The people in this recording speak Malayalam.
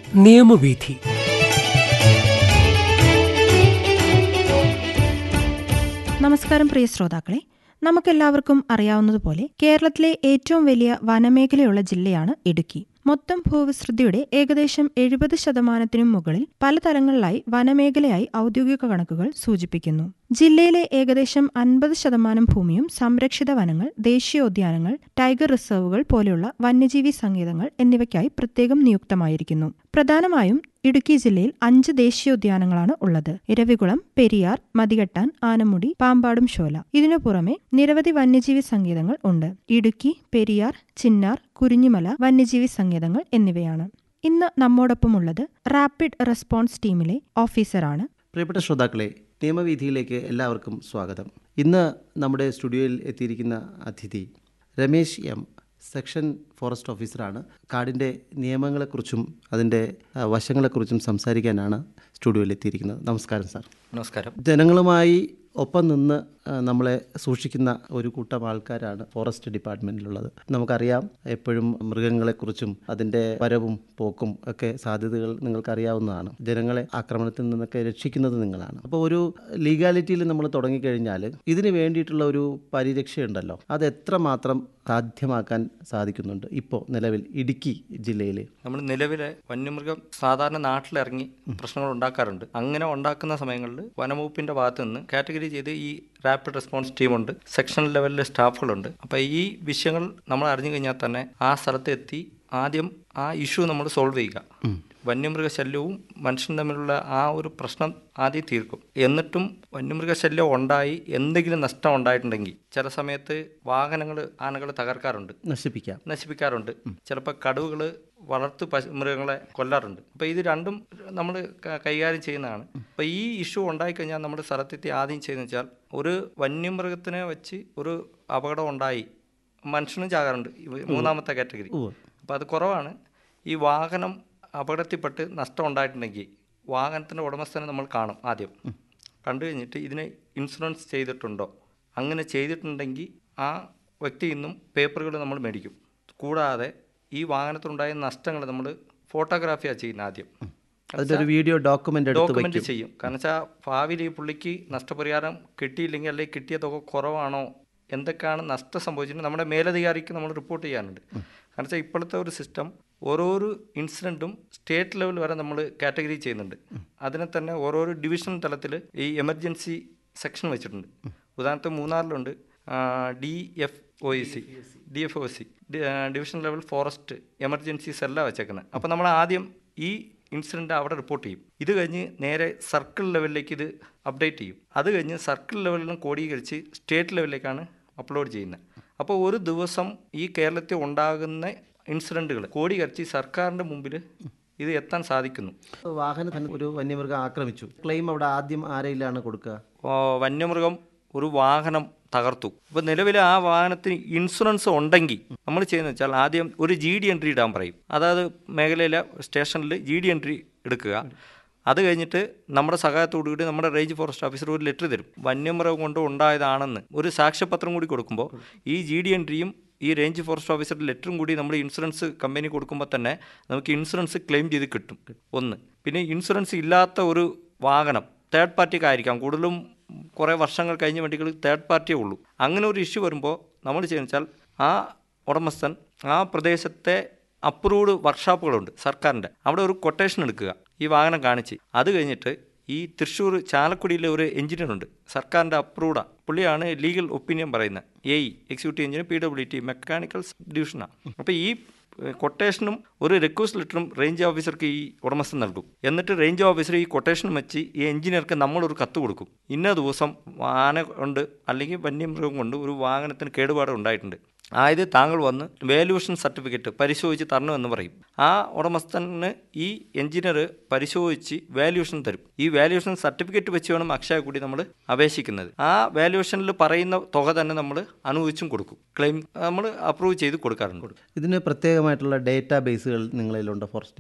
നിയമവീഥി നമസ്കാരം പ്രിയ ശ്രോതാക്കളെ നമുക്കെല്ലാവർക്കും അറിയാവുന്നതുപോലെ കേരളത്തിലെ ഏറ്റവും വലിയ വനമേഖലയുള്ള ജില്ലയാണ് ഇടുക്കി മൊത്തം ഭൂവിസ്തൃതിയുടെ ഏകദേശം എഴുപത് ശതമാനത്തിനും മുകളിൽ പല തലങ്ങളിലായി വനമേഖലയായി ഔദ്യോഗിക കണക്കുകൾ സൂചിപ്പിക്കുന്നു ജില്ലയിലെ ഏകദേശം അൻപത് ശതമാനം ഭൂമിയും സംരക്ഷിത വനങ്ങൾ ദേശീയോദ്യാനങ്ങൾ ടൈഗർ റിസർവുകൾ പോലെയുള്ള വന്യജീവി സങ്കേതങ്ങൾ എന്നിവയ്ക്കായി പ്രത്യേകം നിയുക്തമായിരിക്കുന്നു പ്രധാനമായും ഇടുക്കി ജില്ലയിൽ അഞ്ച് ദേശീയോദ്യാനങ്ങളാണ് ഉള്ളത് ഇരവികുളം പെരിയാർ മതികെട്ടാൻ ആനമുടി പാമ്പാടും ശോല ഇതിനു പുറമെ നിരവധി വന്യജീവി സങ്കേതങ്ങൾ ഉണ്ട് ഇടുക്കി പെരിയാർ ചിന്നാർ കുരിഞ്ഞുമല വന്യജീവി സങ്കേതങ്ങൾ എന്നിവയാണ് ഇന്ന് നമ്മോടൊപ്പമുള്ളത് റാപ്പിഡ് റെസ്പോൺസ് ടീമിലെ ഓഫീസറാണ് പ്രിയപ്പെട്ട ശ്രോതാക്കളെ നിയമവീഥിയിലേക്ക് എല്ലാവർക്കും സ്വാഗതം ഇന്ന് നമ്മുടെ സ്റ്റുഡിയോയിൽ എത്തിയിരിക്കുന്ന അതിഥി രമേശ് എം സെക്ഷൻ ഫോറസ്റ്റ് ഓഫീസറാണ് കാടിൻ്റെ നിയമങ്ങളെക്കുറിച്ചും അതിൻ്റെ ആ, വശങ്ങളെക്കുറിച്ചും സംസാരിക്കാനാണ് സ്റ്റുഡിയോയിൽ എത്തിയിരിക്കുന്നത് നമസ്കാരം സാർ നമസ്കാരം ജനങ്ങളുമായി ഒപ്പം നിന്ന് ആ, നമ്മളെ സൂക്ഷിക്കുന്ന ഒരു കൂട്ടം ആൾക്കാരാണ് ഫോറസ്റ്റ് ഡിപ്പാർട്ട്മെൻറ്റിലുള്ളത് നമുക്കറിയാം എപ്പോഴും മൃഗങ്ങളെക്കുറിച്ചും അതിൻ്റെ വരവും പോക്കും ഒക്കെ സാധ്യതകൾ നിങ്ങൾക്കറിയാവുന്നതാണ് ജനങ്ങളെ ആക്രമണത്തിൽ നിന്നൊക്കെ രക്ഷിക്കുന്നത് നിങ്ങളാണ് അപ്പോൾ ഒരു ലീഗാലിറ്റിയിൽ നമ്മൾ തുടങ്ങിക്കഴിഞ്ഞാൽ ഇതിന് വേണ്ടിയിട്ടുള്ള ഒരു പരിരക്ഷയുണ്ടല്ലോ അത് എത്രമാത്രം സാധ്യമാക്കാൻ സാധിക്കുന്നുണ്ട് ഇപ്പോൾ നിലവിൽ ഇടുക്കി ജില്ലയിൽ നമ്മൾ നിലവിലെ വന്യമൃഗം സാധാരണ നാട്ടിലിറങ്ങി പ്രശ്നങ്ങൾ ഉണ്ടാക്കാറുണ്ട് അങ്ങനെ ഉണ്ടാക്കുന്ന സമയങ്ങളിൽ വനംവകുപ്പിന്റെ ഭാഗത്ത് നിന്ന് കാറ്റഗറി ചെയ്ത് ഈ റാപ്പിഡ് റെസ്പോൺസ് ടീമുണ്ട് സെക്ഷൻ ലെവലിലെ സ്റ്റാഫുകളുണ്ട് അപ്പോൾ ഈ വിഷയങ്ങൾ നമ്മൾ അറിഞ്ഞു കഴിഞ്ഞാൽ തന്നെ ആ സ്ഥലത്ത് എത്തി ആദ്യം ആ ഇഷ്യൂ നമ്മൾ സോൾവ് ചെയ്യുക വന്യമൃഗശല്യവും മനുഷ്യനും തമ്മിലുള്ള ആ ഒരു പ്രശ്നം ആദ്യം തീർക്കും എന്നിട്ടും വന്യമൃഗശല്യം ഉണ്ടായി എന്തെങ്കിലും നഷ്ടം ഉണ്ടായിട്ടുണ്ടെങ്കിൽ ചില സമയത്ത് വാഹനങ്ങൾ ആനകൾ തകർക്കാറുണ്ട് നശിപ്പിക്കാം നശിപ്പിക്കാറുണ്ട് ചിലപ്പോൾ കടുവകൾ വളർത്തു പശു മൃഗങ്ങളെ കൊല്ലാറുണ്ട് അപ്പോൾ ഇത് രണ്ടും നമ്മൾ കൈകാര്യം ചെയ്യുന്നതാണ് അപ്പോൾ ഈ ഇഷ്യൂ ഉണ്ടായിക്കഴിഞ്ഞാൽ നമ്മുടെ സ്ഥലത്തെത്തി ആദ്യം ചെയ്യുന്നത് വെച്ചാൽ ഒരു വന്യമൃഗത്തിനെ വെച്ച് ഒരു അപകടം ഉണ്ടായി മനുഷ്യനും ചാകാറുണ്ട് ഇവ- മൂന്നാമത്തെ കാറ്റഗറി അപ്പോൾ അത് കുറവാണ് ഈ വാഹനം അപകടത്തിൽപ്പെട്ട് നഷ്ടം ഉണ്ടായിട്ടുണ്ടെങ്കിൽ വാഹനത്തിൻ്റെ ഉടമസ്ഥനെ നമ്മൾ കാണും ആദ്യം കണ്ടു കഴിഞ്ഞിട്ട് ഇതിന് ഇൻഷുറൻസ് ചെയ്തിട്ടുണ്ടോ അങ്ങനെ ചെയ്തിട്ടുണ്ടെങ്കിൽ ആ വ്യക്തിയിൽ നിന്നും പേപ്പറുകൾ നമ്മൾ മേടിക്കും കൂടാതെ ഈ വാഹനത്തിലുണ്ടായ നഷ്ടങ്ങൾ നമ്മൾ ഫോട്ടോഗ്രാഫിയാണ് ചെയ്യുന്നത് ആദ്യം അതിൻ്റെ ഒരു വീഡിയോ ഡോക്യുമെൻ്റ് എടുത്ത് ഡോക്യുമെന്റ് ചെയ്യും കാരണം വെച്ചാൽ ഭാവിയിൽ ഈ പുള്ളിക്ക് നഷ്ടപരിഹാരം കിട്ടിയില്ലെങ്കിൽ അല്ലെങ്കിൽ കിട്ടിയ തുക കുറവാണോ എന്തൊക്കെയാണ് നഷ്ടം സംഭവിച്ചിട്ട് നമ്മുടെ മേലധികാരിക്ക് നമ്മൾ റിപ്പോർട്ട് ചെയ്യാനുണ്ട് കാരണം വെച്ചാൽ ഇപ്പോഴത്തെ ഒരു സിസ്റ്റം ഓരോരോ ഇൻസിഡൻറ്റും സ്റ്റേറ്റ് ലെവൽ വരെ നമ്മൾ കാറ്റഗറി ചെയ്യുന്നുണ്ട് അതിനെ തന്നെ ഓരോരോ ഡിവിഷൻ തലത്തിൽ ഈ എമർജൻസി സെക്ഷൻ വെച്ചിട്ടുണ്ട് ഉദാഹരണത്തിന് മൂന്നാറിലുണ്ട് D F O E C D F O C division level forest emergency സെല്ലാണ് വെച്ചേക്കുന്നത് അപ്പോൾ നമ്മൾ ആദ്യം ഈ ഇൻസിഡൻറ്റ് അവിടെ റിപ്പോർട്ട് ചെയ്യും ഇത് കഴിഞ്ഞ് നേരെ സർക്കിൾ ലെവലിലേക്ക് ഇത് അപ്ഡേറ്റ് ചെയ്യും അത് കഴിഞ്ഞ് സർക്കിൾ ലെവലിലും കോഡീകരിച്ച് സ്റ്റേറ്റ് ലെവലിലേക്കാണ് അപ്ലോഡ് ചെയ്യുന്നത് അപ്പോൾ ഒരു ദിവസം ഈ കേരളത്തിൽ ഉണ്ടാകുന്ന ഇൻസിഡൻറ്റുകൾ കോഡീകരിച്ച് സർക്കാരിൻ്റെ മുമ്പിൽ ഇത് എത്താൻ സാധിക്കുന്നു വാഹനം ഒരു വന്യമൃഗം ആക്രമിച്ചു ക്ലെയിം അവിടെ ആദ്യം ആരെയിലാണ് കൊടുക്കുക ആ, വന്യമൃഗം ഒരു വാഹനം തകർത്തു അപ്പോൾ നിലവിൽ ആ വാഹനത്തിന് ഇൻഷുറൻസ് ഉണ്ടെങ്കിൽ നമ്മൾ ചെയ്യുന്നത് വെച്ചാൽ ആദ്യം ഒരു ജി ഡി എൻട്രി ഇടാൻ പറയും അതായത് മേഖലയിലെ സ്റ്റേഷനിൽ ജി ഡി എൻട്രി എടുക്കുക അത് കഴിഞ്ഞിട്ട് നമ്മുടെ സഹായത്തോടു കൂടി നമ്മുടെ റേഞ്ച് ഫോറസ്റ്റ് ഓഫീസർ ഒരു ലെറ്റർ തരും വന്യമൃഗം കൊണ്ട് ഉണ്ടായതാണെന്ന് ഒരു സാക്ഷ്യപത്രം കൂടി കൊടുക്കുമ്പോൾ ഈ ജി ഡി എൻട്രിയും ഈ റേഞ്ച് ഫോറസ്റ്റ് ഓഫീസറുടെ ലെറ്ററും കൂടി നമ്മൾ ഇൻഷുറൻസ് കമ്പനി കൊടുക്കുമ്പോൾ തന്നെ നമുക്ക് ഇൻഷുറൻസ് ക്ലെയിം ചെയ്ത് കിട്ടും ഒന്ന് പിന്നെ ഇൻഷുറൻസ് ഇല്ലാത്ത ഒരു വാഹനം തേർഡ് പാർട്ടിക്കായിരിക്കാം കൂടുതലും കുറേ വർഷങ്ങൾ കഴിഞ്ഞ വണ്ടികൾ തേർഡ് പാർട്ടിയേ ഉള്ളൂ അങ്ങനെ ഒരു ഇഷ്യൂ വരുമ്പോൾ നമ്മൾ ചെയ്യുന്നത് വെച്ചാൽ ആ ഉടമസ്ഥൻ ആ പ്രദേശത്തെ അപ്രൂവ്ഡ് വർക്ക്ഷോപ്പുകളുണ്ട് സർക്കാരിൻ്റെ അവിടെ ഒരു കൊട്ടേഷൻ എടുക്കുക ഈ വാഹനം കാണിച്ച് അത് കഴിഞ്ഞിട്ട് ഈ തൃശ്ശൂർ ചാലക്കുടിയിലെ ഒരു എഞ്ചിനീയർ ഉണ്ട് സർക്കാരിൻ്റെ അപ്രൂവ്ഡാ പുള്ളിയാണ് ലീഗൽ ഒപ്പീനിയൻ പറയുന്നത് A E executive engineer P W T mechanical ഡിവിഷനാണ് അപ്പോൾ ഈ കൊട്ടേഷനും ഒരു റിക്വസ്റ്റ് ലെറ്ററും റേഞ്ച് ഓഫീസർക്ക് ഈ ഉടമസ്ഥൻ നൽകും എന്നിട്ട് റേഞ്ച് ഓഫീസർ ഈ കൊട്ടേഷൻ വെച്ച് ഈ എഞ്ചിനീയർക്ക് നമ്മളൊരു കത്ത് കൊടുക്കും ഇന്ന ദിവസം ആന കൊണ്ട് അല്ലെങ്കിൽ വന്യമൃഗം കൊണ്ട് ഒരു വാഹനത്തിന് കേടുപാട് ഉണ്ടായിട്ടുണ്ട് ആയത് താങ്കൾ വന്ന് വാല്യൂഷൻ സർട്ടിഫിക്കറ്റ് പരിശോധിച്ച് തരണമെന്ന് പറയും ആ ഉടമസ്ഥന് ഈ എഞ്ചിനീയർ പരിശോധിച്ച് വാല്യൂഷൻ തരും ഈ വാല്യൂഷൻ സർട്ടിഫിക്കറ്റ് വെച്ച് വേണം അക്ഷയ കൂടി നമ്മൾ അപേക്ഷിക്കുന്നത് ആ വാല്യൂഷനിൽ പറയുന്ന തുക തന്നെ നമ്മൾ അനുവദിച്ചും കൊടുക്കും ക്ലെയിം നമ്മൾ അപ്രൂവ് ചെയ്ത് കൊടുക്കാറുണ്ട് ഇതിന് പ്രത്യേകമായിട്ടുള്ള ഡേറ്റാ ബേസുകൾ നിങ്ങളിലുണ്ടോ ഫോറസ്റ്റ്